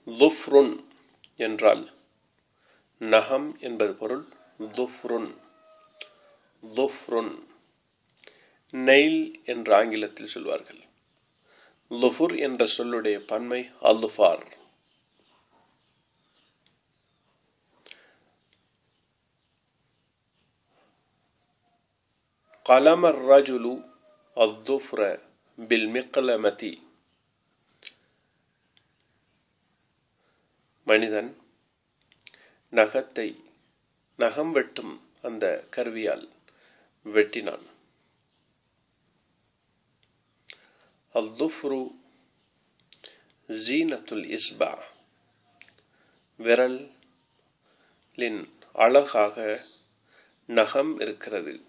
துஃப்ருன் என்றால் நகம் என்பது பொருள் துஃப்ருன் துஃப்ருன் நெயில் என்று ஆங்கிலத்தில் சொல்வார்கள் லுஃபுர் என்ற சொல்லுடைய பன்மை அல்ஃபார் قلم الرجل الظفر بالمقلمة மனிதன் நகத்தை நகம் வெட்டும் அந்த கருவியால் வெட்டினான் الظفر زينة الإصبع விரலின் அழகாக நகம் இருக்கிறது